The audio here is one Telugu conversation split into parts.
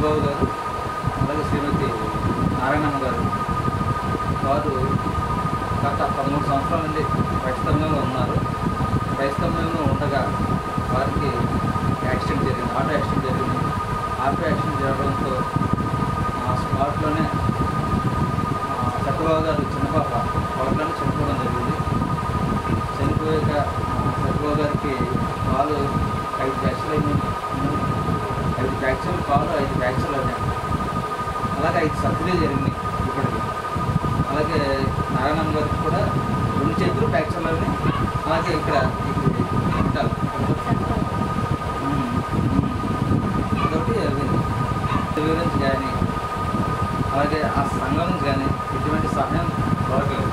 సత్యబాబు గారు అలాగే శ్రీమతి నారాయణమ్మ గారు వారు గత పదమూడు సంవత్సరాల నుండి క్రైస్తవంలో ఉన్నారు క్రైస్తవంలో ఉండగా వారికి యాక్సిడెంట్ జరిగింది ఆటో యాక్సిడెంట్ జరిగింది ఆటో యాక్సిడెంట్ జరగడంతో ఆ స్పాట్లోనే ఆ, సత్యబాబు గారు చిన్న పాప స్పాట్లోనే చనిపోవడం జరిగింది చనిపోయాక ఆ, సత్యబాబు గారికి కాలు ఐదు ఫ్రాక్చర్లు అయినాయి ఐదు ఫ్రాక్చర్లు కాలు ఐదు ఫ్రాక్చర్లు అయినాయి అలాగే ఐదు సర్జరీలు జరిగినాయి ఇప్పటికి అలాగే నారాయణ గారికి కూడా రెండు చేతులు ఫ్రాక్చర్లు అయినాయి అలాగే ఇక్కడ ఇది ఉంటారు అదొకటి గురించి కానీ అలాగే ఆ సంఘం నుంచి కానీ ఎటువంటి సహాయం దొరకలేదు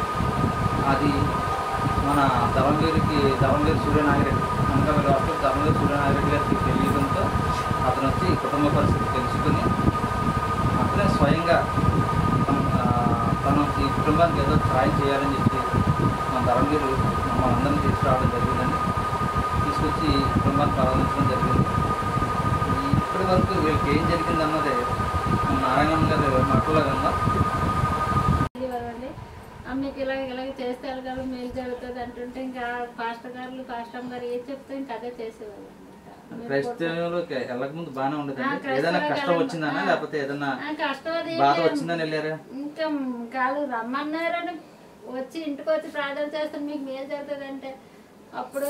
అది మన ధర్మగిరికి ధర్మగిరి సూర్యనాగిరెడ్డి అనకాపల్లి రాష్ట్రం ధర్మగిరి సూర్యనాగిరెడ్డి గారికి తెలియడంతో అతను వచ్చి కుటుంబ పరిస్థితి తెలుసుకుని అతనే స్వయంగా తన- ఆ, తను ఈ కుటుంబానికి ఏదో సహాయం చేయాలని చెప్పి మన ధర్మగిరి మమ్మల్ని అందరినీ తీసుకురావడం జరిగిందండి తీసుకొచ్చి ఈ కుటుంబాన్ని ప్రారంభించడం జరిగింది ఈ ఇప్పటి వరకు వీళ్ళకి ఏం జరిగింది అన్నది మన నారాయణ గారు మాట్లాడగలమా ఇవ్వాలండి మీకు ఇలాగ ఇలాగ చేస్తే ఎలాగో మేలు జరుగుతుంది అంటుంటే ఇంకా పాస్టర్ గారు పాస్టర్ గారు ఏం చెప్తే ఇంకా అదే చేసేవాళ్ళు క్రైస్తవంలోకి వెళ్ళక ముందు బాగానే ఆ, ఉండేది క్రైస్తవులకు ఏదైనా కష్టం వెళ్ళం- వచ్చిందనా ఆ. లేకపోతే ఏదైనా కష్టం అది ఏం బాధ లేదు. వచ్చిందని వెళ్ళారా ఇంకా కాదు రమ్మన్నారని వచ్చి ఇంటికి వచ్చి ప్రార్థన చేస్తే మీకు మేలు జరుగుతుంది అంటే అప్పుడు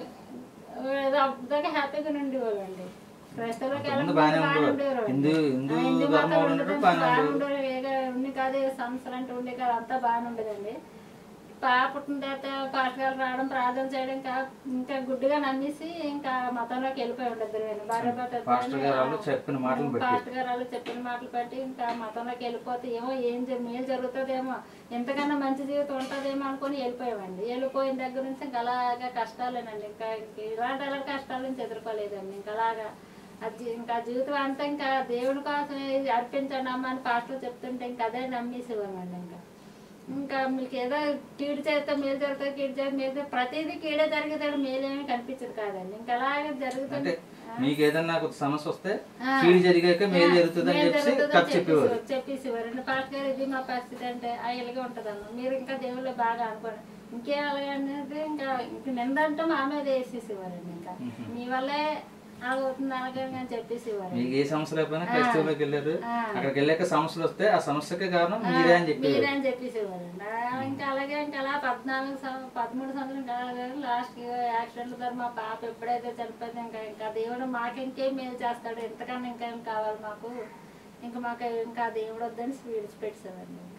ఏదో అప్పటిదాకా హ్యాపీగా ఉండేవాళ్ళండి క్రైస్తవులకు అంతకుముందు వెళ్ళక బాగానే ముందు బాగానే ఉండేవారు. ఉండేవారు హిందూ- హిందూ ఆ, హిందూ ధర్మంలో మతంలో ఉన్నప్పుడు ఉండేది బాగానే బాగానే ఉండేవారు. ఉండేవారు. ఏదో ఉండి కాదు ఏ సంవత్సరాలు అంటే ఉండే కాదు అంతా బాగానే ఉండేదండి పాప పుట్టిన తర్వాత పాస్టర్ గారు రావడం ప్రార్థన చేయడం ఇంకా ఇంకా గుడ్డిగా నమ్మేసి ఇంకా మతంలోకి వెళ్ళిపోయి ఉండదు భార్య భర్త పాస్టర్ గారు వాళ్ళు చెప్పిన మాటలు బట్టి. పాస్టర్ గారు వాళ్ళు చెప్పిన మాటలు బట్టి ఇంకా మతంలోకి వెళ్ళిపోతే ఏమో ఏం జ- మేలు జరుగుతుందేమో ఎంతకన్నా మంచి జీవితం ఉంటుందేమో అనుకొని వెళ్ళిపోయామండి వెళ్ళిపోయిన దగ్గర నుంచి ఇంకా అలాగా కష్టాలేనండి ఇంకా ఇంక ఇలాంటి అలా కష్టాల నుంచి ఎదుర్కోలేదండి ఇంకా అలాగా అది ఇంకా జీవితం అంతా ఇంకా దేవుని కోసం అర్పించండి అమ్మ అని పాస్టర్ చెప్తుంటే ఇంకా అదే నమ్మేసేవామండి ఇంకా ఇంకా మీకు ఏదో కీడు చేస్తే మేలు జరుగుతుంది కీడు చేస్తే మేలు చేస్తే ప్రతిదీ కీడే జరిగేదాడు మేలేమీ కనిపించదు కాదండి ఇంకా అలాగే అంటే జరుగుతుంది మీకు ఏదైనా ఒక సమస్య వస్తే ఆ. కీడు జరిగాక మేలు జరుగుతుంది అని మేలు చెప్పి జరుగుతుందని కథ చెప్పేవారు చెప్పేసి- చెప్పేసేవారు పాస్ గారు ఇది మా పరిస్థితి అంటే ఆ ఇలాగే ఉంటుంది అన్న మీరు ఇంకా దేవుళ్ళు బాగా అనుకోండి ఇంకే అలాగే అనేది ఇంకా ఇంక నిందంటే మా మీద వేసేసేవారండి ఇంకా మీ వల్లే అవుతుంది అలాగే అని చెప్పేసేవారు మీకు ఏ సమస్య లేకపోయినా క్రైస్తవులోకి వెళ్ళారు ఆ. అక్కడికి వెళ్ళాక సమస్యలు వస్తే ఆ సమస్యకే కారణం మీరే అని చెప్పి మీరే అని చెప్పేసేవారండి ఆ, ఇంకా అలాగే ఇంకా అలా పద్నాలుగు సం- పదమూడు సంవత్సరం కాదు లాస్ట్ యాక్సిడెంట్ ద్వారా మా పాప ఎప్పుడైతే చనిపోయింది ఇంకా ఇంకా దేవుడు మాకు ఇంకేం మేలు చేస్తాడు ఎంతకన్నా ఇంకా ఏం కావాలి మాకు ఇంకా మాకు ఇంకా దేవుడు వద్దని విడిచిపెట్టేసేవారండి ఇంకా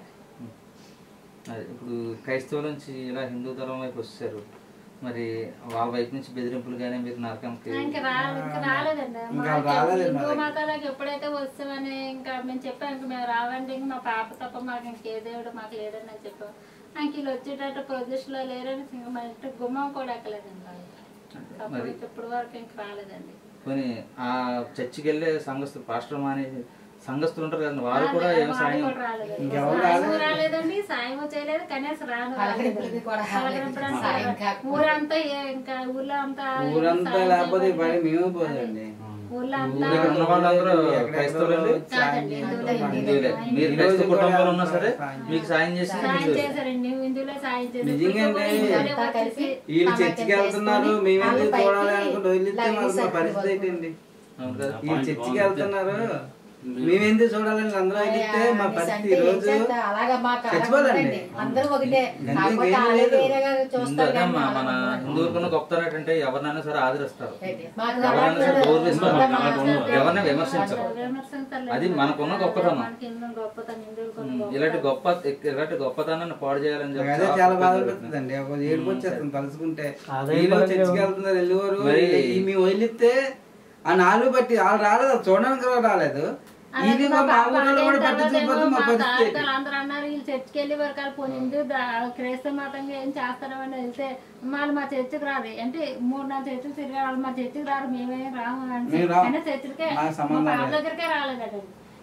అది ఇప్పుడు క్రైస్తవుల నుంచి ఇలా హిందూ ధర్మం వైపు వచ్చారు మరి వాళ్ళ వైపు నుంచి బెదిరింపులు కానీ మీరు నరకంకి ఇంకా రాలేదు ఇంకా రాలేదండి ఇంకా మాకు రాలేదండి హిందూ మరి. మతాలకు ఎప్పుడైతే వస్తామని ఇంకా మేము చెప్పాం ఇంక మేము రావండి ఇంక మా పాప తప్ప మాకు ఇంకే దేవుడు మాకు లేదని అని చెప్పాం ఇంక వీళ్ళు వచ్చేటట్టు ప్రొద్దులో లేరని ఇంక మా ఇంటి గుమ్మం కూడా ఎక్కలేదండి వాళ్ళు అప్పుడు ఇప్పుడు వరకు ఇంక రాలేదండి కొన్ని ఆ చర్చికి వెళ్ళే సంఘస్థులు పాస్టర్ మానే సంఘస్థులు ఉంటారు కదండి వారు కూడా ఏం వాళ్ళు సాయం కూడా రాలేదండి. ఇంకెవరు సాయం రాలేదండి సాయం చేయలేదు కనీసం రాను పలకరింపులకి కూడా పలకరింపులు అంటే సాయం కాకపోతే. ఊరంతా ఏ- ఇంకా ఊర్లో అంతా ఊరంతా సాయం లేకపోతే ఈ పని చేయమని మేమే పోదండి ఊర్లో అంతా ఇక్కడ ఉన్న వాళ్ళందరూ క్రైస్తవులండి కాదండి హిందువులే. హిందువులే మీరు క్రైస్తవ కుటుంబాలు ఉన్నా సరే మీకు సాయం చేసి సాయం చేశారండి హిందువులే సాయం చేశారు నిజంగా ఇప్పుడు అండి. హిందువులే అంతా కలిసి వచ్చేసి వీళ్ళు సమాజం చర్చికి వెళ్తున్నారు చేసుకొని మేమేందుకు వాళ్ళ చూడాలి పైకి అనుకుంటూ వదిలితే లైన్ మరి మా సర్కిల్ పరిస్థితి వరకు. ఏంటండి అవును కదా వీళ్ళు చర్చికి వెళ్తున్నారు మేమేందుకు చూడాలని అందరూ వదిలితే మా అనేసి పరిస్థితి అంటే ఈ ఏం రోజు చేస్తా? అలాగా మాకు అలాగ చచ్చిపోదండి. ఉందండి. అందరూ ఒకటే అంతే కాకపోతే ఇంకేం వాళ్ళే లేదు. వేరేగా చూస్తారు అదే కానీ మా- అలాగ మన ఉండదు. హిందువులకున్న గొప్పతనం ఏంటంటే ఎవరినైనా సరే ఆదరిస్తారు మాకు ఎవరైనా సరే అలాంటి గౌరవిస్తారు మొత్తం మనకు మాట్లాడతారు. ఎవరిని విమర్శించరు విమర్శించలేదు. అది మనకున్న గొప్పతనం. మనకి ఎన్నో గొప్పతనం హిందువులకున్న ఉమ్, గొప్పతనం. ఇలాంటి గొప్ప ఇలాంటి గొప్పతనాన్ని పాడు చేయాలని నాకు చెప్పి అదే చాలా బాధ అనిపిస్తుందండి ఒక ఏడుపు వచ్చేస్తుంది తలుచుకుంటే అదే వీళ్ళు పరంగా చర్చికి వెళ్తున్నారు వెళ్ళేవారు మరి- ఈ మేము వదిలితే ఆ నాలుగు బట్టి వాళ్ళు రాలేదు అది చూడడానికి కూడా రాలేదు అలాగే ఇది మా మా పాప ఊళ్ళో కూడా అడిగిన పట్టి తర్వాత చూపితే ఏమో మా మా పరిస్థితి ఏంటి? తాతలు అందరూ అన్నారు వీళ్ళు చర్చికి వెళ్ళి వరకు వాళ్ళు పోనీ హిందూ దా- క్రైస్తవ మతంగా ఏం చేస్తారని వెళ్తే వాళ్ళు మా చర్చికి రారు అంటే మూడు నాలుగు చర్చిలు తిరిగి వాళ్ళు మా చర్చికి రారు మేమే రాము అంటే మేము రాము. కానీ చర్చికే మాకు మా సంబంధం పాప లేదు. దగ్గరికే రాలేదండి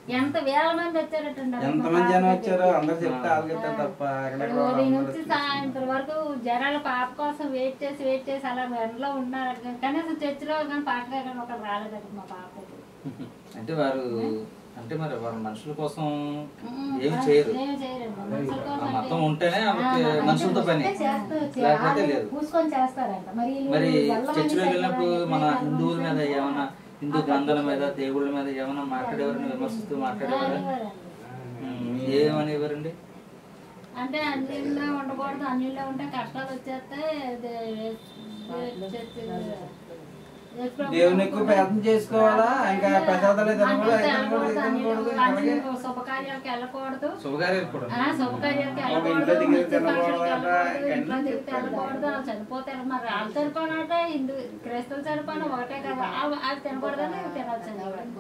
ఎంత వేల మంది వచ్చారటండి అక్కడ ఎంత మా మంది జనం పాప వచ్చారో అందరు చెప్తే ఆలుగెత్తారు తప్ప ఎక్కడెక్కడ ఉదయం నుంచి వాళ్ళందరూ సాయంత్రం వరకు జనాల పాప కోసం వెయిట్ చేసి వెయిట్ చేసి అలా ఎండలో ఉన్నారు కనీసం చర్చిలో కానీ పాటగా కానీ ఒకరు రాలేదండి మా పాపకి అంటే వారు అంటే మరి వారు మనుషుల కోసం ఏం చేయరు ఏం చేయరండి మనుషుల ఆ కోసం మతం అంటే- ఉంటేనే ఆ, ఆమెకి మతం మనుషులతో పని చేస్తే చేస్తారు. లేకపోతే వాళ్ళు లేదు పూసుకొని చేస్తారంట మరి వీళ్ళు మరి వెళ్ళమని చర్చిలో చెప్పారా? వెళ్ళినప్పుడు మన ఎక్కడికి హిందువుల మీద వెళ్ళమని ఏమైనా హిందూ గ్రంథాల మీద దేవుళ్ళ మీద ఏమైనా మాట్లాడేవారిని విమర్శిస్తూ మాట్లాడేవారు అనేవారండి. ఏమనేవారండి అంటే అన్నిల్లో ఉండకూడదు అన్నిల్లో ఉంటే కష్టాలు వచ్చేస్తాయి అది చర్చి- ఎప్పుడు దేవుని ఎక్కువ ప్రార్థన చేసుకోవాలా ఇంకా ప్రసాదాలు తినకూడదు అన్నిట్లో అవి తినకూడదు ఇది వెళ్ళకూడదు, తినకూడదు అన్నిట్లో అలాగే శుభకార్యాలకు వెళ్ళకూడదు శుభకార్యాలు కూడా ఆ, శుభకార్యాలకు ఒక వెళ్ళకూడదు, ఇంట్లో దిగి మంచి తినకూడదు ఫంక్షన్కి అట, వెళ్ళకూడదు, ఇవన్నీ ఇంట్లో దిగి చెప్తారు. తినకూడదు, వాళ్ళు చనిపోతారు మరి వాళ్ళు చనిపోయినట్టే హిందూ క్రైస్తవులు చనిపోయిన ఒకటే కదా అవి అవి తినకూడదని ఇవి తినొచ్చండి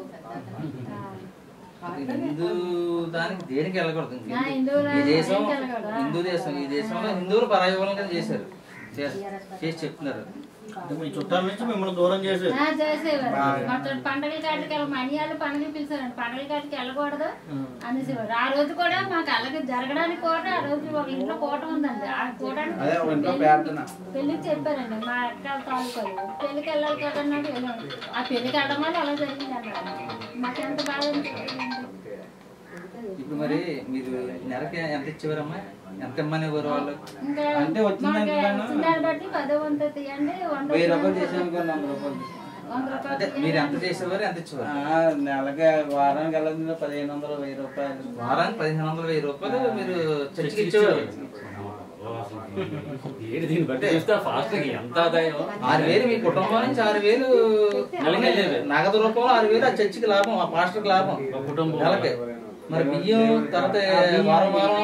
ఆ. హిందూ దానికి దేనికి వెళ్ళకూడదు ఇంక ఆ, హిందువుల ఈ దేశం దేనికి వెళ్ళకూడదు. హిందూ దేశం ఈ దేశంలో హిందువులు పరాయవాళ్ళం కింద చేశారు చే- చేసి చెప్తున్నారు అంటే మీ చుట్టాల నుంచి మిమ్మల్ని దూరం చేసేది ఆ, చేసేవారు మొత్తం పండగల కాటికి వెళ్ళి మణియాలు పండుగ పిలిచారండి పండగల కాటికి వెళ్ళకూడదు అనేసేవారు ఆ రోజు కూడా మాకు అలాగే జరగడానికి కూడా ఆ రోజు ఒక ఇంట్లో కూట ఉందండి ఆ కూటానికి అదే ఒక ఇంట్లో పెళ్లి- ప్రార్థన. పెళ్లికి చెప్పారండి మా అక్క తాలూకాలు పెళ్లికి వెళ్ళాలి కదన్నాడు వెళ్ళాం ఆ పెళ్లికి వెళ్ళడం వల్ల అలా జరిగింది అన్నారు మాకెంత బాధ అనిపించింది. ఇప్పుడు మరి మీరు నెలకి ఎంత ఇచ్చేవారమ్మా ఎంత ఇమ్మనేవారు వాళ్ళు ఇంకా అంటే వచ్చింది మాకు అనుకున్నాను. వచ్చిన దాన్ని బట్టి పదో వంద తీయండి వంద వెయ్యి రూపాయలు తీయండి. చేసాను అనుకోండి వంద రూపాయలు వంద అంటే రూపాయలు మీరు ఎంత తీయండి. చేసేవారు ఎంత ఇచ్చేవారు ఆ, నెలకి వారానికి వెళ్ళదు పదిహేను వందలు వెయ్యి రూపాయలు వారానికి పదిహేను వందల వెయ్యి రూపాయలు మీరు చర్చికి ఇచ్చేవారు ఏంటి దీన్ని బట్టి చూస్తే ఫాస్ట్ ఎంత ఆదాయం ఆరు వేలు మీ కుటుంబం నుంచి ఆరు వేలు నెలకి వెళ్ళేవి. నగదు రూపంలో ఆరు వేలు ఆ చర్చికి లాభం ఆ పాస్టర్కి లాభం ఒక కుటుంబం. నెలకి మరి బియ్యం తర్వాత వారం వారం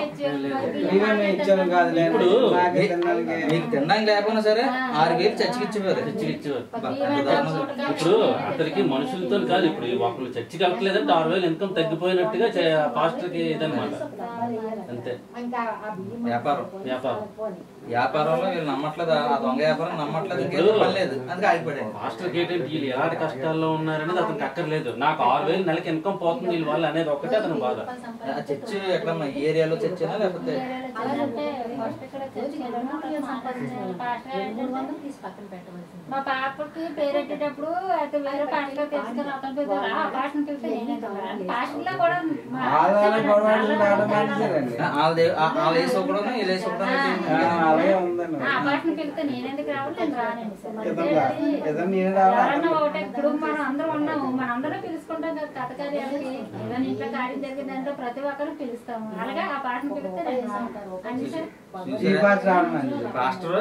ఇవన్నీ ఇచ్చాను కాదు నేను ఇప్పుడు నాకే తినడానికి మీకు తినడానికి లేకపోయినా సరే ఆరు వేలు చర్చికి ఇచ్చేవారు చర్చికి ఇచ్చేవారు బియ్యం ఎంత ఇప్పుడు అతనికి మనుషులతో కాదు ఇప్పుడు ఒకళ్ళు చర్చికి వెళ్ళట్లేదంటే ఆరు వేలు ఇన్కమ్ తగ్గిపోయినట్టుగా పాస్టర్ కి ఇదన్నమాట అంతే ఇంకా ఆ బియ్యం వ్యాపారం. వ్యాపారం. పోనీ. వ్యాపారంలో వీళ్ళు నమ్మట్లేదు ఆ దొంగ వ్యాపారం నమ్మట్లేదు ఇంకేం పని లేదు అందుకే ఆగిపోయాడు మాస్టర్ ఏంటంటే వీళ్ళు ఎలాంటి కష్టాల్లో ఉన్నారనేది అతనికి అక్కర్లేదు నాకు ఆరు వేలు నెలకి ఇన్కమ్ పోతుంది వీళ్ళ వల్ల అనేది ఒక్కటే అతను బాధ ఆ చర్చి ఎక్కడమ్మా ఈ ఏరియాలో చర్చినా లేకపోతే అలాగంటే ఫస్ట్ ఇక్కడ చర్చికి వెళ్ళాము, తర్వాత సంపాదించాలి. పాస్టర్ గారు మూడు ఏంటంటే వందలు తీసి పక్కన పెట్టవలసింది మా పాపకి పేరెట్టేటప్పుడు అయితే వేరే పాటలో తెలుసుకుని అతని పేరు ఆ పాటను పిలిస్తే నేనే తిన్నాను పాటలో కూడా మా ఆదాయాలు గొడవలు చాలా రావడం చాలా మంచిదండి వాళ్ళ వాళ్ళ వేసి ఒకడు వీళ్ళు వేసి ఒకడు ఆ, అలాగే ఉందండి ఆ పాటను పిలిస్తే నేనెందుకు రావాలి నేను రానండి సార్. మరి ఇద్దరు రా. ఏంటి? ఇద్దరు నేను రావాలి. ఎవరన్నా ఒకటే ఇప్పుడు మనం అందరం ఉన్నాము మన అందరం పిలుచుకుంటాం కదా కథ కార్యాలకి ఏదైనా ఇంట్లో కార్యం జరిగిందంటే ప్రతి ఒక్కరు పిలుస్తాము అలాగే ఆ పాటను పిలిస్తే నేను రాను. అని సార్ ఈ పాట రావడం మంచిది. పాస్టర్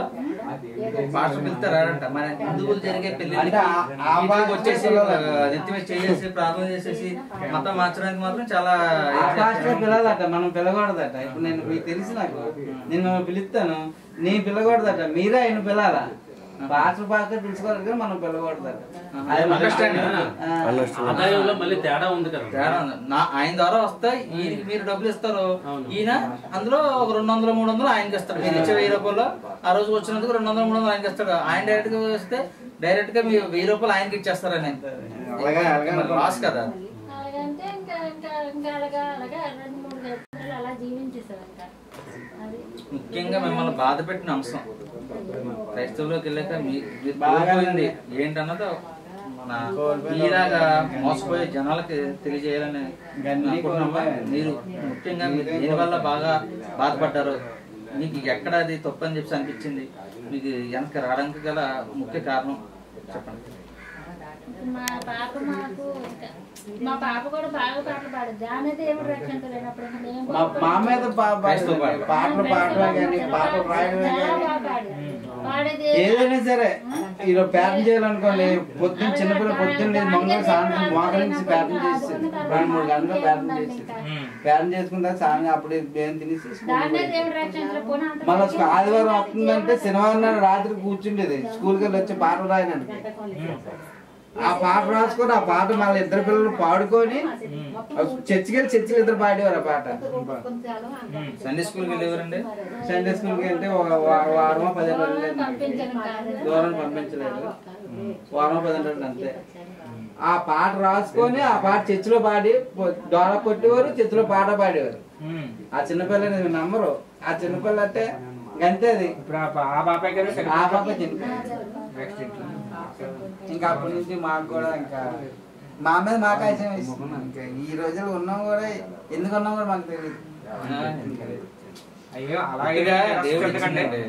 పాస్టర్ పిలిస్తే రాడంట మన హిందువులు జరిగే పెళ్లి అంటే ఆ- ఆ పాస్టర్ వచ్చేసి పిలవాలంట. నెత్తి మీద చేసేసి ప్రార్థన చేసేసి మతం మార్చడానికి మాత్రం చాలా ఆ పాస్టర్ పిలవాలట మనం పిలకూడదట ఇప్పుడు నేను మీకు తెలుసు నాకు నిన్ను పిలుస్తాను నీ పిలకూడదట మీరే ఆయన పిలాలా పాస్టర్ పాస్టర్ పిలుచుకోవాలి కానీ మనం పిలకూడదట అది మన- Understanding. ఆ, ఆదాయంలో మళ్ళీ తేడా ఉంది కదా తేడా ఉంది. నా ఆయన ద్వారా వస్తే ఈయనకి మీరు డబ్బులు ఇస్తారు అవును. ఈయన అందులో ఒక రెండు వందలు మూడు వందలు ఆయనకి ఇస్తాడు మీరు ఇచ్చే వెయ్యి రూపాయలు ఆ రోజు వచ్చినందుకు రెండు వందలు మూడు వందలు ఆయనకి ఇస్తాడు ఆయన డైరెక్ట్ గా వస్తే డైరెక్ట్ గా మీరు వెయ్యి రూపాయలు ఆయనకి ఇచ్చేస్తారని అలాగే అలాగే మరి లాస్ కదా అలాగంటే ఇంకా ఇంకా ఇంకా అలాగా అలాగా రెండు మూడు సంవత్సరాలు అలా జీవించేసారు ఇంకా అది ముఖ్యంగా మిమ్మల్ని బాధ పెట్టిన అంశం క్రైస్తవులోకి వెళ్ళాక మీ- మీరు బాగా కోల్పోయింది ఏంటన్నదో మన మీలాగా మోసపోయే జనాలకి తెలియజేయాలని గన్నీ అనుకుంటున్నామా? కోల్పోయాను. మీరు ముఖ్యంగా మీరు దేని వల్ల బాగా బాధపడ్డారు మీకు ఎక్కడ అది తప్పు అని చెప్పి అనిపించింది మీకు వెనక్కి రావడానికి గల ముఖ్య కారణం చెప్పండి మా పాప మాకు ఇంకా మా పాప కూడా బాగా పాటలు పాడుద్ది ఆమె దేవుడు రక్షించలేనప్పుడు ఇంకా మేము మా మా మీద పా- పా- క్రైస్తవ పాటలు. పాటలు పాడడం కానీ పాటలు రాయడమే చాలా కానీ బాగా పాడేది. పాడేది ఏదైనా సరే ఈరోజు ప్రార్థన చేయాలనుకోండి పొద్దున్న చిన్నపిల్ల పొద్దున్న లేదు మంగళ సాయంత్రం మోకరించి ప్రార్థన చేసి రెండు మూడు గంటలు ప్రార్థన చేసి ప్రార్థన చేసుకున్న తర్వాత సాయంత్రం అప్పుడు ఏం తినేసి స్కూల్కి దాన్నే పోయేది. దేవుడు రక్షించలేకపోయినా అంత మళ్ళీ స్కూ- ఆదివారం వస్తుందంటే శనివారం నాడు రాత్రి కూర్చుండేది స్కూల్కి వెళ్ళి వచ్చి పాటలు రాయడానికి ఆ పాట రాసుకొని ఆ పాట మళ్ళీ ఇద్దరు పిల్లలు పాడుకొని చర్చికి వెళ్ళి చర్చికి ఇద్దరు పాడేవారు ఆ పాట సండే స్కూల్కి వెళ్ళేవారండి సండే స్కూల్కి వెళ్తే ఒక వా- వారమో పదిహేను రోజులు వెళ్ళాను. పంపించను కాదు దూరం పంపించలేదు వారం పదిహేను రోజులు అంతే ఆ పాట రాసుకొని ఆ పాట చర్చిలో పాడి డోల కొట్టేవారు చర్చిలో పాట పాడేవారు ఉమ్. ఆ చిన్నపిల్లని మీరు నమ్మరు ఆ చిన్నపిల్ల అంటే అంతే అది ఇప్పుడు ఆ పా- ఆ పాప గారు ఆ పాప చిన్నపిల్ల నెక్స్ట్ ఇంట్లో ఇంకా అప్పటి నుంచి మాకు కూడా ఇంకా మా మీద మాకు ఆశయం వేసింది. ఇంకా ఈ రోజులు ఉన్నాం కూడా ఎందుకు ఉన్నాం కూడా మాకు తెలియదు అయ్యో అలాగే అలాగే దేవుడు ఎందుకంటే ఇచ్చిందండి.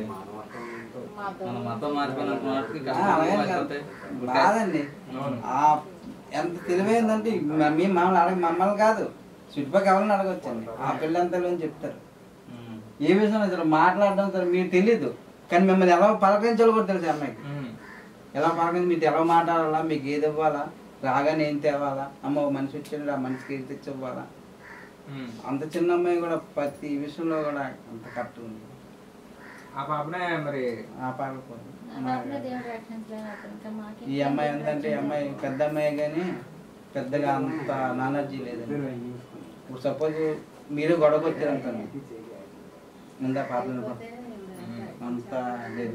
మన మతం మారిపోయిన వాటికి ఆ, కష్టాలు అలాగే అయిపోతాయి. బాధండి ఆ ఎంత తెలివైందంటే మ- మేము మమ్మల్ని అడగ మమ్మల్ని కాదు చుట్టుపక్కల ఎవరిని అడగొచ్చండి ఆ పిల్లంతలో అని చెప్తారు ఉమ్. ఏ విషయం అసలు మాట్లాడడం సరే మీకు తెలీదు కానీ మిమ్మల్ని ఎలా పలకరించాలో కూడా తెలుసు అమ్మాయికి ఉమ్. ఎలా పలకరించి మీకు ఎలా మాట్లాడాలా మీకు ఏది ఇవ్వాలా రాగానే ఏం తేవాలా అమ్మ ఒక మనిషి వచ్చిండు ఆ మనిషికి ఏది తెచ్చి ఇవ్వాలా ఉమ్. అంత చిన్న అమ్మాయి కూడా ప్రతి విషయంలో కూడా అంత కరెక్ట్ ఉంది ఆ పాపనే మరి ఆ పాప అట్లా దేవుడు రక్షించలేనప్పుడు ఇంకా మాకేం ఈ అమ్మాయి ఎంతంటే ఈ అమ్మాయి పెద్ద అమ్మాయి కానీ పెద్దగా అంత నాలెడ్జీ లేదండి ఇప్పుడు సపోజ్ మీరు గొడవ వచ్చారు అనుకోండి ముందా పాటలు అంత లేదు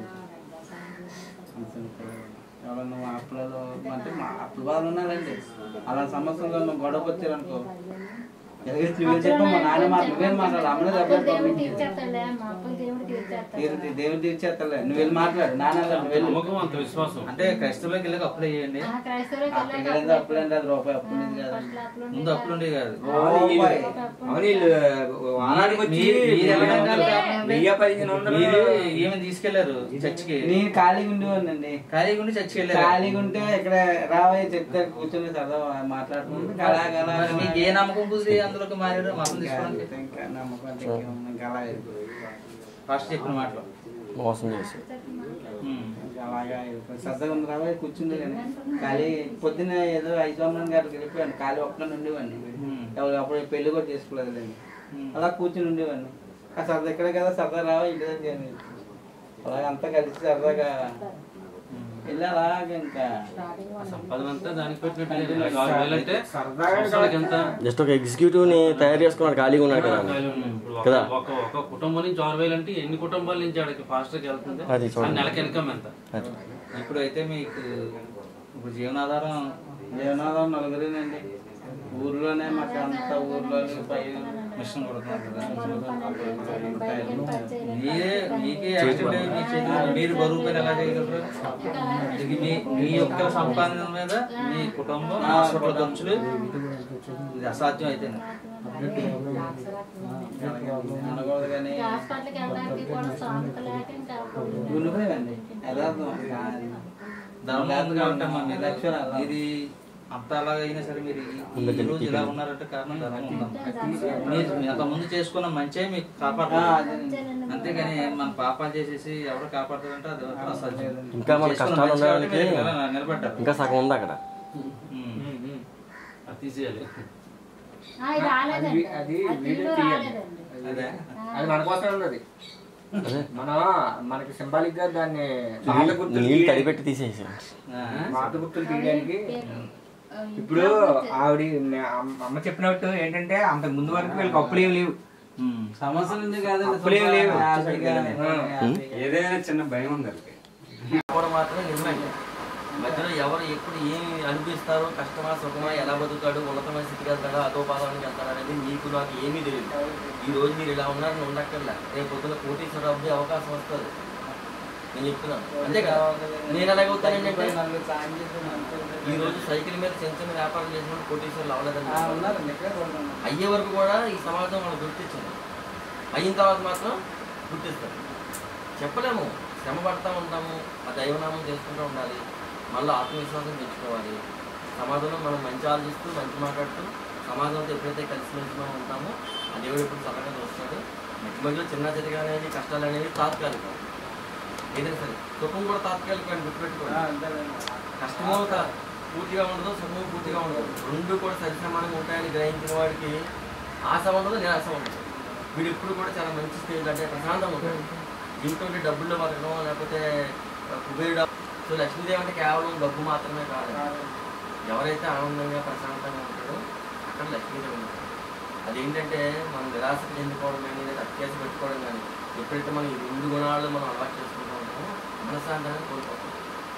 అంత ఎవరన్నా మా అప్పులలో అంటే మా అప్పుల వాళ్ళు ఉన్నారండి అలా సమస్యల్లో నువ్వు గొడవ వచ్చారు అనుకో ఎలాగైతే నువ్వు చెప్పు మా నాన్న మాట నువ్వేం మాట్లాడు అమ్మనే అప్పులు దేవుడు చెప్పలేదు తీర్చేస్తాడులే మా అప్పులు దేవుడు తీర్చేస్తాడు తీరు దేవుడు తీర్చేస్తలే నువ్వు వెళ్ళి మాట్లాడు నాన్న నువ్వు వెళ్ళి నమ్మకం అంత విశ్వాసం అంటే క్రైస్తవులోకి వెళ్ళాక అప్లై చేయండి ఆ క్రైస్తవులకు అక్కడికి వెళ్ళాక వెళ్తే అప్పులేంటి అది రూపాయి అప్పు ఉండేది కాదు ఫస్ట్ అప్పులు ముందు అప్పులు ఉండేవి కాదు రూపాయి అవును వీళ్ళు వారానికి వచ్చి మీరు- మీరు ఎలా ఉంటారు? వెయ్యి పదిహేను వందలు మీరు ఏమి తీసుకెళ్లారు చర్చికి నేను ఖాళీగా ఉండేవాడినండి ఖాళీగా ఉండి చర్చికి వెళ్ళారు ఖాళీగా ఉంటే ఇక్కడ రావయ్య చెప్తే కూర్చొని సరదా మాట్లాడుకుంటే అలాగ అలా మరి మీకు ఏ నమ్మకం కుదిరి అందులోకి మారారు మతం తీసుకోవడానికి ఇంకా నమ్మకం అంటే ఇంకేముంది, ఇంకా అలాగే ఫస్ట్ చెప్పిన మాటలు మోసం చేసి ఉమ్. ఇంకా అలాగా అయిపోయి సరదాగా ఉంది రావయ్య కూర్చుంది కానీ ఖాళీ పొద్దున్న ఏదో ఐదు వందల గంటలకు వెళ్ళిపోయాను ఖాళీ ఒక్కనే ఉండేవాడిని ఉమ్. ఎవరు అప్పుడు పెళ్లి కూడా చేసుకోలేదు లేండి ఉమ్. అలా కూర్చుని ఉండేవాడిని ఆ సరదా ఇక్కడే కదా సరదా రావా ఇంటి దగ్గర చేయాలి. అలాగ అంతా కలిసి సరదాగా వెళ్ళి అలాగే ఇంకా సంపాదన అంతా దానికి పెట్టినట్టు ఆరు వేలు అంటే సరదాగా సంవత్సరానికి ఎంత జస్ట్ ఒక ఎగ్జిక్యూటివ్ ని తయారు చేసుకున్నాడు ఖాళీగా ఉన్నాడు కదా ఇప్పుడు ఒక- కదా? ఒక ఒక కుటుంబం నుంచి ఆరు వేలు అంటే ఎన్ని కుటుంబాల నుంచి ఆడికి ఫాస్ట్ గా వెళ్తుంది అది చూడండి. ఆ నెలకి ఇన్కమ్ ఎంత అది. ఇప్పుడు అయితే మీకు ఇప్పుడు జీవనాధారం జీవనాధారం నలుగురేనండి ఊర్లోనే మాకు అంత ఊర్లో పై మిషన్ కొడుతున్నారు కదా బయటికి వెళ్ళి పని చేయలేక మీరే మీకే యాక్సిడెంట్ అయ్యి మీ చేతులు మీరు బరువు పైన ఎలా చేయగలరు ఇది మీ మీ యొక్క సంపాదన మీద మీ కుటుంబం హాస్పిటల్ ఖర్చులు ఇది అసాధ్యం అయితే అనకూడదు కానీ ఇంకా హాస్పిటల్కి వెళ్ళడానికి కూడా సామెత లేక ఇంకా ఉండిపోయామండి యథార్థం కాదు. ధర్మం కాబట్టి మన మీద లక్షలు అలా. ఇది అంత అలాగ అయినా సరే మీరు ఈ- ఈ రోజు ఇలా ఉన్నారంటే కారణం ధర్మం ఉందాం మీరు అంత ముందు చేసుకున్న మంచే మీకు ఆ, కాపాడుతుంది అదేనండి. అంతేగాని మన పాపాలు చేసేసి ఎవరు కాపాడతారంటే అది మాత్రం అసాధ్యం ఇంకా మన చేసుకున్న కష్టాలు మంచి ఉండడానికి వాళ్ళకి మీరు ఇలా నిలబడ్డారు ఇంకా సగం ఉంది అక్కడ ఉమ్. అది తీసేయాలి ఆ, ఇది రాలేదండి అది అది వీడియో తీరు తీయాలి. రాలేదండి అదే అది మన కోసమే ఉన్నది అదే మనం మనకి సింబాలిక్ గా దాన్ని పాత గుర్తులు నీళ్ళు తీయడానికి- తడిపెట్టి తీసేసి ఆ. పాత గుర్తులు తీయడానికి ఇప్పుడు ఆవిడ నే- అమ్మ- అమ్మ చెప్పినట్టు ఏంటంటే అంతకు ముందు వరకు వీళ్ళకి అప్పులు ఏం లేవు ఉమ్. సమస్య నుంచి కాదండి అప్పులేం లేవు. హ్యాపీగా, హ్యాపీగా. ఏదైనా చిన్న భయం ఉంది వాళ్ళకి కూడా మాత్రమే నిజమే మధ్యలో ఎవరు ఎప్పుడు ఏమి అనిపిస్తారో కష్టమా సుఖమా ఎలా బతుకుతాడు ఉన్నతమైన స్థితికి వెళ్తాడో అదో పాదానికి వెళ్తాడు అనేది మీకు నాకు ఏమీ తెలియదు ఈ రోజు మీరు ఇలా ఉన్నారని ఉండక్కర్లే రేపు పొద్దున కోటీశ్వర అబ్బాయి అవకాశం వస్తుంది నేను చెప్తున్నాను అంతే కదా నేను ఎలాగవుతాను ఏంటంటే నలుగురు సాయం చేసి మంచిగా ఈ రోజు సైకిల్ మీద చిన్న చిన్న వ్యాపారం చేసిన కోటీశ్వరులు ఆ, అవ్వలేదండి ఉన్నారండి ఇక్కడే కూడా ఉన్నారు. అయ్యే వరకు కూడా ఈ సమాజం మనం గుర్తించింది అయిన తర్వాత మాత్రం గుర్తిస్తారు చెప్పలేము శ్రమ పడతా ఉంటాము ఆ దైవనామం చేసుకుంటూ ఉండాలి మళ్ళీ ఆత్మవిశ్వాసం తెచ్చుకోవాలి సమాజంలో మనం మంచి ఆలోచిస్తూ మంచి మాట్లాడుతూ సమాజంతో ఎప్పుడైతే కలిసిమెలిసి మనం ఉంటామో ఆ దేవుడు ఎప్పుడు చల్లగా చూస్తాడు మధ్య మధ్యలో చిన్న చిన్నగా అనేది కష్టాలు అనేవి తాత్కాలికం ఏదైనా సరే సుఖం కూడా తాత్కాలికం అని ఆ, గుర్తుపెట్టుకోండి అంతేనండి. కష్టము త- పూర్తిగా ఉండదు సుఖము పూర్తిగా ఉండదు రెండు కూడా సరిసమానంగా ఉంటాయని గ్రహించిన వాడికి ఆశ ఉండదు నిరాశ ఉండదు వీడు ఎప్పుడు కూడా చాలా మంచి స్టేజ్ అంటే ప్రశాంతంగా ఉంటాడు జీవితం అంటే డబ్బుల్లో బతకడం లేకపోతే కుబేరుడు సో లక్ష్మీదేవి అంటే కేవలం డబ్బు మాత్రమే కాదు ఎవరైతే ఆనందంగా ప్రశాంతంగా ఉంటాడో అక్కడ లక్ష్మీదేవి ఉంటాడు అదేంటంటే మనం నిరాశకు చెందుకోవడం కానీ లేదా అత్యాశ పెట్టుకోవడం కానీ ఎప్పుడైతే మనం ఈ రెండు గుణాలు మనం అలవాటు చేసుకుంటూ ఉంటామో మనశ్శాంతాన్ని కోల్పోతాం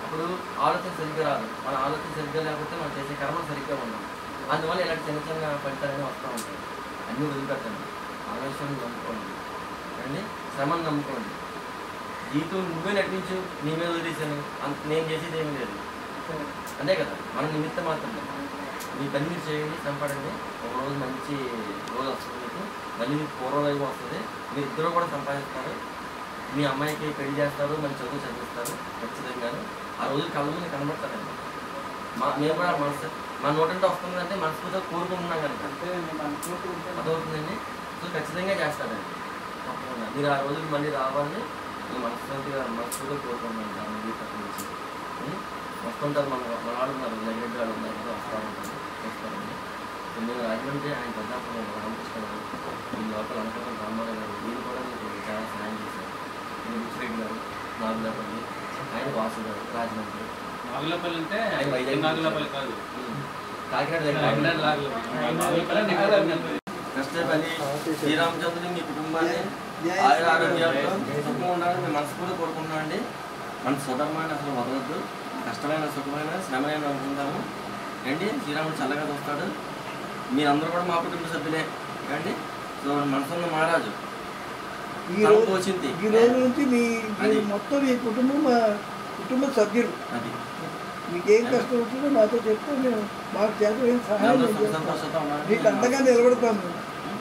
అప్పుడు ఆలోచన సరిగ్గా రాదు మన ఆలోచన సరిగ్గా లేకపోతే మనం చేసే కర్మ సరిగ్గా ఉండదు అందువల్ల ఇలాంటి చిన్న చిన్న ఫలితాలన్నీ వస్తూ ఉంటాయి అన్నీ వదిలిపెట్టండి ఆలోచన నమ్ముకోండి అండి శ్రమను నమ్ముకోండి జీవితం నువ్వే నటించు నీ మీద వదిలేసాను అంత నేను చేసేది ఏమీ లేదు అంతే కదా మన నిమిత్తం మాత్రమే మీ పని మీరు చేయండి సంపాడండి ఒక రోజు మంచి రోజు వస్తుంది మీకు మళ్ళీ మీకు పూర్వలైపు వస్తుంది మీరు ఇద్దరు కూడా సంపాదిస్తారు మీ అమ్మాయికి పెళ్లి చేస్తారు మంచి చదువు చదివిస్తారు ఖచ్చితంగా ఆ రోజు కళ్ళ ముందు కనబడతారండి మా మేము కూడా మనసు మన నోటంటే వస్తుందంటే మనస్ఫూర్తిగా కోరుకుంటున్నాం కనుక అదవుతుందండి సో ఖచ్చితంగా చేస్తాడండి తప్పకుండా మీరు ఆ రోజుకి మళ్ళీ రావాలని నేను మనస్ఫూర్తిగా మనస్ఫూర్తిగా కోరుకుంటున్నాను దాని మీ పక్కన నుంచి ఉం? వస్తుంటారు మన మన వాళ్ళు ఉన్నారు లైబ్రరీ వాళ్ళు ఉన్నారు కదా వస్తూ ఉంటారు వస్తారండి సో నేను రాజమండ్రి ఆయన పెద్దాపురం రామకృష్ణ గారు ఈ లోపల అనుకున్న రామారావు గారు వీళ్ళు కూడా మీకు చాలా సహాయం చేశారు నేను ముచ్చిరెడ్డి గారు నాగులపల్లి ఆయన వాసు గారు రాజమండ్రి నాగులపల్లి అంటే ఆయన వైజాగ్ నాగులపల్లి కాదు ఉం. కాకినాడ దగ్గర కాకినాడ నాగులపల్లి నాగులపల్లి అంటే ఇక్కడ ఉంది. కష్టపడి శ్రీరామచంద్రుని మీ కుటుంబాన్ని ఆయుర ఆరోగ్యాలతో సుఖంగా ఉండాలని మేము మనస్ఫూర్తి కోరుకుంటున్నాం అండి మన స్వధర్మాన్ని అసలు వదలద్దు కష్టమైన సుఖమైన శ్రమైన అనుకుంటాము ఏంటి శ్రీరాముడు చల్లగా చూస్తాడు మీరందరూ కూడా మా కుటుంబ సభ్యులే ఏంటి సో మనసున్న మహారాజు ఈ రోజు సంకోచింది ఈ రోజు నుంచి మీ అది. మీ మొత్తం మీ కుటుంబం మా కుటుంబ సభ్యులు అది మీకేం కష్టం వచ్చిందో మాతో చెప్తే మేము మాకు చేతమైన సహాయం అందరూ మేము సుఖ చేస్తాం. సంతోషంతో ఉండాలని మీకు అంతగా నిలబడతాం మేము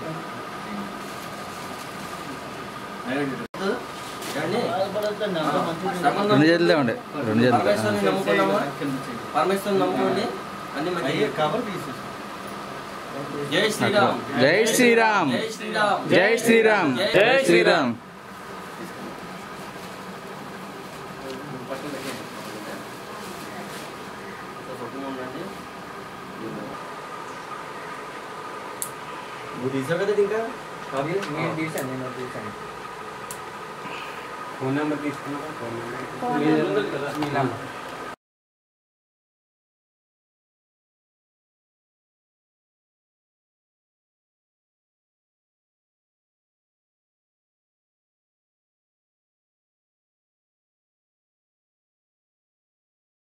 ఏమండి? ఏమండి? బాధపడొద్దండి, అంతా మంచిది. శ్రమను రెండు చేతులే ఉండే రెండు చేతులు పరమేశ్వరుని నమ్ముకున్నామా పరమేశ్వరుని నమ్ముకోండి అన్ని మంచి కవర్ తీసేసి జై శ్రీరామ్ జై శ్రీరామ్ జై శ్రీరామ్ జై శ్రీరామ్ జై శ్రీరామ్ సుఖంగా ఉండండి నువ్వు తీసావు కదా ఇంకా కాపీ? నేను తీసాను నేను తీసాను ఫోన్ నెంబర్ తీసుకున్నా ఫోన్ నెంబర్ మీరు ఉంది కదా మీ నెంబర్